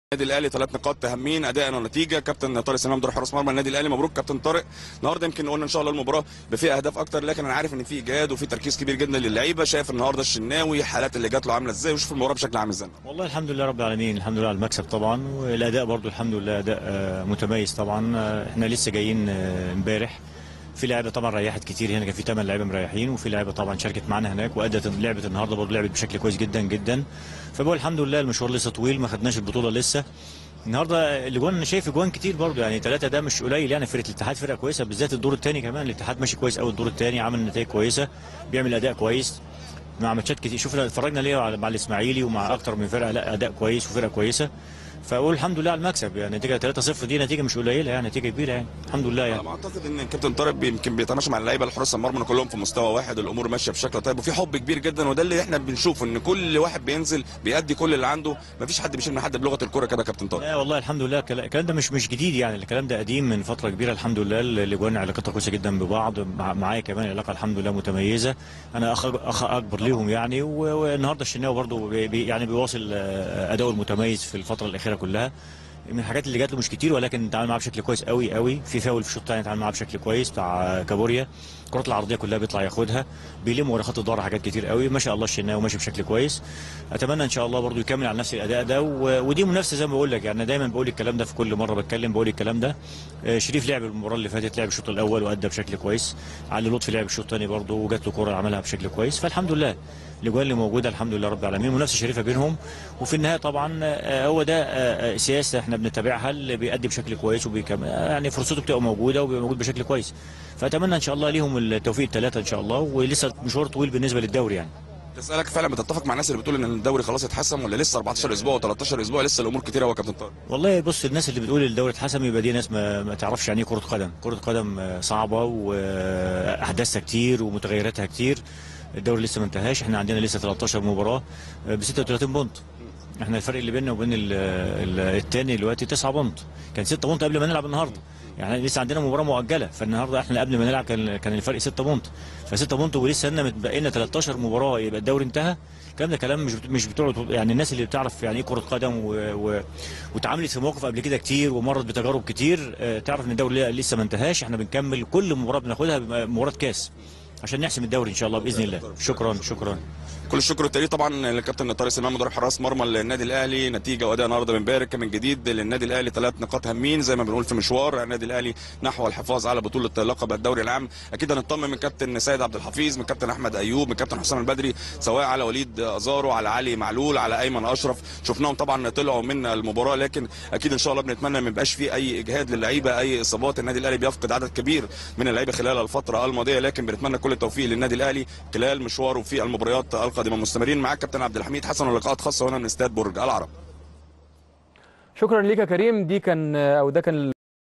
النادي الاهلي ثلاث نقاط هامين اداء ونتيجه كابتن طارق سلام دور حراس مرمى النادي الاهلي مبروك كابتن طارق النهارده يمكن قلنا ان شاء الله المباراه فيها اهداف اكتر لكن انا عارف ان في اجهاد وفي تركيز كبير جدا للعيبه شايف النهارده الشناوي الحالات اللي جات له عامله ازاي وشوف المباراه بشكل عام ازاي والله الحمد لله رب العالمين الحمد لله على المكسب طبعا والاداء برضو الحمد لله اداء آه، متميز طبعا آه، احنا لسه جايين آه، امبارح في لعيبه طبعا ريحت كتير هنا كان في 8 لعيبه مريحين وفي لعيبه طبعا شاركت معانا هناك وادت لعبه النهارده برضو لعبت بشكل كويس جدا جدا فبقول الحمد لله المشوار لسه طويل ما خدناش البطوله لسه النهارده الاجوان انا شايف اجوان كتير برضو يعني ثلاثه ده مش قليل يعني فرقه الاتحاد فرقه كويسه بالذات الدور الثاني كمان الاتحاد ماشي كويس قوي الدور الثاني عامل نتائج كويسه بيعمل اداء كويس مع ماتشات كتير شوف اتفرجنا ليه على- مع الاسماعيلي ومع اكتر من فرقه لا اداء كويس وفرقه كويسه فاقول الحمد لله على المكسب يعني نتيجه 3-0 دي نتيجه مش قليله يعني نتيجه كبيره يعني الحمد لله على يعني ما اعتقد ان كابتن طارق بي- يمكن بيتماشى مع اللعيبه الحراس المرمى إن كلهم في مستوى واحد الامور ماشيه بشكل طيب وفي حب كبير جدا وده اللي احنا بنشوفه ان كل واحد بينزل بيأدي كل اللي عنده مفيش حد بيشيل من حد بلغه الكوره كده يا كابتن طارق لا والله الحمد لله الكلا- الكلام ده مش مش جديد يعني الكلام ده قديم من فتره كبيره الحمد لله الاجوان علاقتها كويسه جدا ببعض مع- معايا كمان العلاقه الحمد لله متميزه انا اخ اخ اكبر ليهم يعني و- والنهارده الشناوي برضو بي بي- يعني بيواصل آه، اداؤه المتميز في الفتره الاخيره كلها من الحاجات اللي جات له مش كتير ولكن تعامل معاه بشكل كويس قوي قوي في فاول في الشوط الثاني تعامل معاه بشكل كويس بتاع كابوريا الكرات العرضيه كلها بيطلع ياخدها بيلم ورا خط الظهر حاجات كتير قوي ما شاء الله الشناوي ماشي بشكل كويس اتمنى ان شاء الله برضو يكمل على نفس الاداء ده و... ودي منافسه زي ما بقول لك يعني أنا دايما بقول الكلام ده في كل مره بتكلم بقول الكلام ده آه، شريف لعب المباراه اللي فاتت لعب الشوط الاول وادى بشكل كويس علي لطفي لعب الشوط الثاني برضه وجات له كوره عملها بشكل كويس فالحمد لله الاجوان اللي موجوده الحمد لله رب العالمين منافسه شريفه بينهم وفي النهايه طبعا آه، هو ده آه، آه، سياسه احنا بنتبعها اللي بيأدي بشكل كويس وبيكمل يعني فرصته بتبقى موجوده وبيبقى موجود بشكل كويس فاتمنى ان شاء الله ليهم التوفيق الثلاثه ان شاء الله ولسه مشوار طويل بالنسبه للدوري يعني تسالك فعلا بتتفق مع الناس اللي بتقول ان الدوري خلاص اتحسم ولا لسه 14 اسبوع و13 اسبوع لسه الامور كتيره يا كابتن طارق والله بص الناس اللي بتقول الدوري اتحسم يبقى دي ناس ما, ما تعرفش يعني ايه كرة قدم، كرة قدم آه، صعبة واحداثها كتير ومتغيراتها كتير. الدوري لسه ما انتهاش، احنا عندنا لسه 13 مباراة ب 36 بونت. احنا الفرق اللي بيننا وبين ال- ال- التاني دلوقتي 9 بونت، كان 6 بونت قبل ما نلعب النهارده. يعني لسه عندنا مباراة مؤجلة، فالنهارده احنا قبل ما نلعب كان كان الفرق 6 بونت. ف 6 بونت ولسه لنا متبقي لنا 13 مباراة يبقى الدوري انتهى. الكلام ده كلام مش بت- مش بتوع يعني الناس اللي بتعرف يعني ايه كرة قدم و... و... وتعاملت في مواقف قبل كده كتير ومرت بتجارب كتير آه، تعرف ان الدوري لسه ما انتهاش احنا بنكمل كل مباراه بناخدها مباراه كاس عشان نحسم الدوري ان شاء الله باذن الله شكرا شكرا كل الشكر والتقدير طبعا للكابتن طارق سليمان مدرب حراس مرمى النادي الاهلي نتيجه واداء النهارده بنبارك من جديد للنادي الاهلي ثلاث نقاط هامين زي ما بنقول في مشوار النادي الاهلي نحو الحفاظ على بطوله لقب الدوري العام اكيد هنطمن من كابتن سيد عبد الحفيظ من كابتن احمد ايوب من كابتن حسام البدري سواء على وليد ازارو على علي معلول على ايمن اشرف شفناهم طبعا طلعوا من المباراه لكن اكيد ان شاء الله بنتمنى ما يبقاش في اي اجهاد للعيبه اي اصابات النادي الاهلي بيفقد عدد كبير من اللعيبه خلال الفتره الماضيه لكن بنتمنى كل التوفيق للنادي الاهلي خلال مشواره في المباريات القادمه مستمرين معاك كابتن عبد الحميد حسن ولقاءات خاصه هنا من استاد برج العرب شكرا ليك يا كريم دي كان او ده كان